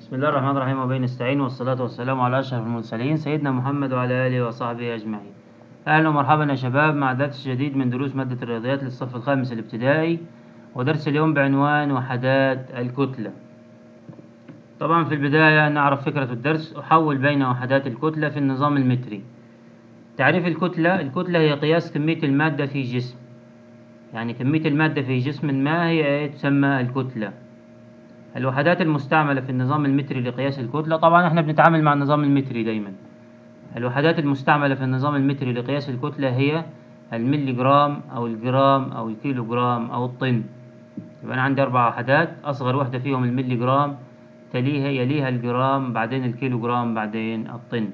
بسم الله الرحمن الرحيم وبه نستعين والصلاة والسلام على أشرف المرسلين سيدنا محمد وعلى آله وصحبه أجمعين أهلا ومرحبا يا شباب مع درس جديد من دروس مادة الرياضيات للصف الخامس الابتدائي ودرس اليوم بعنوان وحدات الكتلة طبعا في البداية نعرف فكرة الدرس أحول بين وحدات الكتلة في النظام المتري تعريف الكتلة الكتلة هي قياس كمية المادة في جسم يعني كمية المادة في جسم ما هي إيه؟ تسمى الكتلة الوحدات المستعملة في النظام المتري لقياس الكتلة طبعا احنا بنتعامل مع النظام المتري دايما الوحدات المستعملة في النظام المتري لقياس الكتلة هي الملي جرام أو الجرام أو الكيلو جرام أو الطن يبقى أنا عندي أربع وحدات أصغر وحدة فيهم الملي جرام تليها يليها الجرام بعدين الكيلو جرام بعدين الطن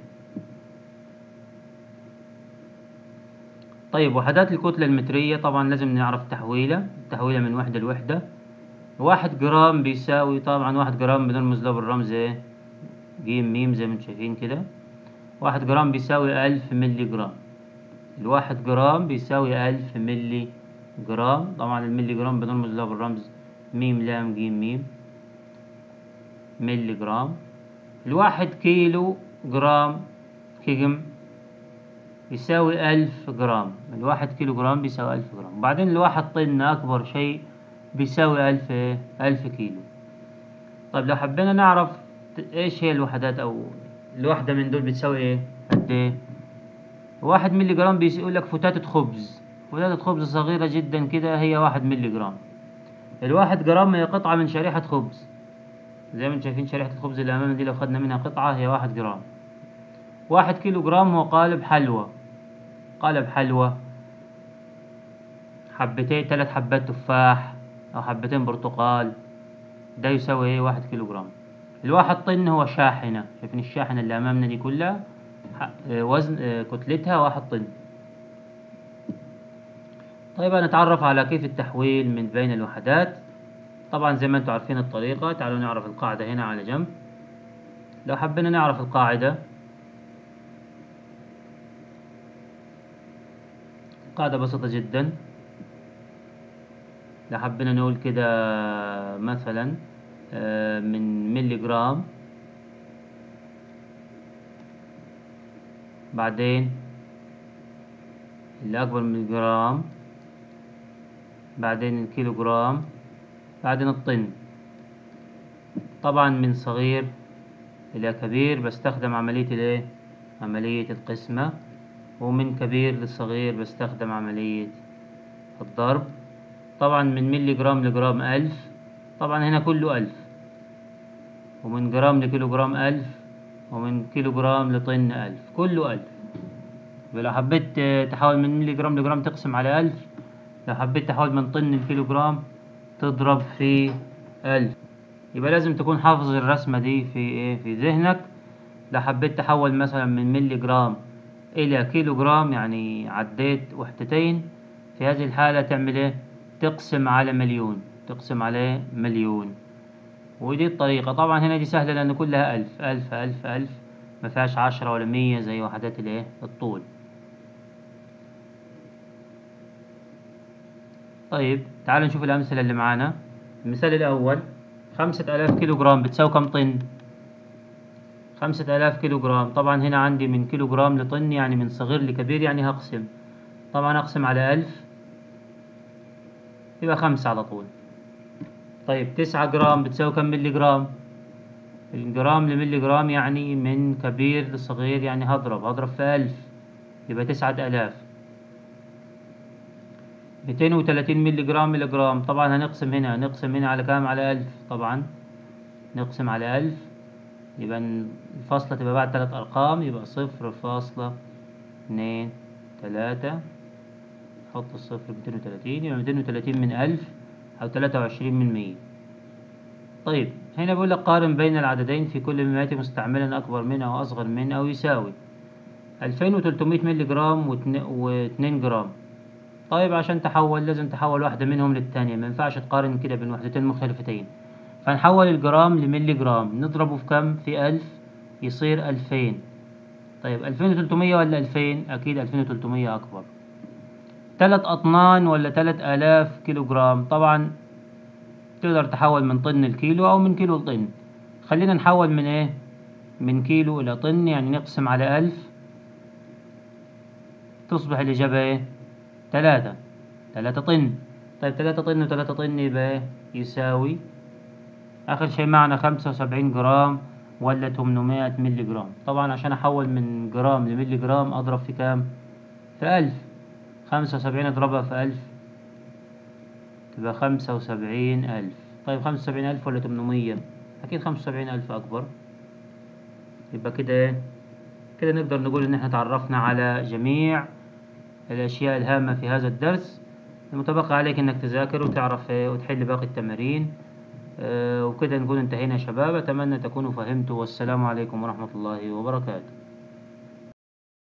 طيب وحدات الكتلة المترية طبعا لازم نعرف تحويلة التحويلة من وحدة لوحدة واحد جرام بيساوي طبعا واحد جرام بنرمز له بالرمز ايه جيم ميم زي ما انتم شايفين كده واحد جرام بيساوي ألف ملي جرام الواحد جرام بيساوي ألف ملي جرام طبعا الملي جرام بنرمز له بالرمز ميم لام جيم ميم ملي جرام الواحد كيلو جرام كيجم يساوي ألف جرام الواحد كيلو جرام بيساوي ألف جرام وبعدين الواحد طن أكبر شيء بيساوي ألف إيه؟ ألف كيلو طيب لو حبينا نعرف إيش هي الوحدات أو الوحدة من دول بتساوي إيه قد إيه واحد ملي جرام بيقول لك فتاتة خبز فتاتة خبز صغيرة جدا كده هي واحد ملي جرام الواحد جرام هي قطعة من شريحة خبز زي ما انتم شايفين شريحة الخبز اللي أمامنا دي لو خدنا منها قطعة هي واحد جرام واحد كيلو جرام هو قالب حلوى قالب حلوى حبتين تلات حبات تفاح أو حبتين برتقال ده يساوي ايه واحد كيلو جرام الواحد طن هو شاحنة شايفين الشاحنة اللي أمامنا دي كلها وزن كتلتها واحد طن طيب هنتعرف على كيف التحويل من بين الوحدات طبعا زي ما انتم عارفين الطريقة تعالوا نعرف القاعدة هنا على جنب لو حبينا نعرف القاعدة قاعدة بسيطة جدا لو حبينا نقول كده مثلا من ملي جرام بعدين اللي أكبر من الجرام بعدين الكيلو جرام بعدين الطن طبعا من صغير إلى كبير بستخدم عملية الايه عملية القسمة ومن كبير لصغير بستخدم عملية الضرب طبعا من ملي جرام لجرام ألف طبعا هنا كله ألف ومن جرام لكيلو جرام ألف ومن كيلو جرام لطن ألف كله ألف لو حبيت تحول من ملي جرام لجرام تقسم على ألف لو حبيت تحول من طن لكيلو جرام تضرب في ألف يبقى لازم تكون حافظ الرسمة دي في إيه في ذهنك لو حبيت تحول مثلا من ملي جرام إلى كيلو جرام يعني عديت وحدتين في هذه الحالة تعمل إيه تقسم على مليون تقسم عليه مليون ودي الطريقة طبعا هنا دي سهلة لأن كلها ألف ألف ألف ألف مفيهاش عشرة ولا مية زي وحدات الإيه الطول طيب تعالوا نشوف الأمثلة اللي معانا المثال الأول خمسة آلاف كيلو جرام بتساوي كم طن خمسة آلاف كيلو جرام طبعا هنا عندي من كيلو جرام لطن يعني من صغير لكبير يعني هقسم طبعا أقسم على ألف يبقى خمسة على طول طيب تسعة جرام بتساوي كم ملي جرام الجرام لملي جرام يعني من كبير لصغير يعني هضرب هضرب في ألف يبقى تسعة آلاف ميتين وتلاتين ملي جرام ملي جرام طبعا هنقسم هنا هنقسم هنا على كام على ألف طبعا نقسم على ألف يبقى الفاصلة تبقى بعد تلات أرقام يبقى صفر فاصلة اتنين تلاتة حط الصفر ميتين وتلاتين يبقى ميتين وتلاتين من ألف أو تلاتة وعشرين من مية طيب هنا بيقول لك قارن بين العددين في كل ما يأتي مستعملا أكبر من أو أصغر من أو يساوي ألفين وتلتمية ملي جرام واتنين جرام طيب عشان تحول لازم تحول واحدة منهم للتانية مينفعش تقارن كده بين وحدتين مختلفتين فنحول الجرام لملي جرام نضربه في كم في ألف يصير ألفين طيب ألفين وتلتمية ولا ألفين أكيد ألفين وتلتمية أكبر تلات أطنان ولا تلات آلاف كيلو جرام طبعا تقدر تحول من طن الكيلو أو من كيلو لطن خلينا نحول من ايه من كيلو الى طن يعني نقسم على الف تصبح الاجابة ايه تلاتة تلاتة طن طيب تلاتة طن وتلاتة طن يبقى ايه يساوي اخر شي معنا خمسة وسبعين جرام ولا تمنمية ملي جرام طبعا عشان احول من جرام لملي جرام اضرب في كام في الف خمسة وسبعين اضربها في الف تبقى خمسة وسبعين ألف طيب خمسة وسبعين ألف ولا تمنمية أكيد خمسة وسبعين ألف أكبر يبقى كده إيه كده نقدر نقول إن إحنا تعرفنا على جميع الأشياء الهامة في هذا الدرس المتبقى عليك إنك تذاكر وتعرف إيه وتحل باقي التمارين آه، وكده نكون انتهينا يا شباب أتمنى تكونوا فهمتوا والسلام عليكم ورحمة الله وبركاته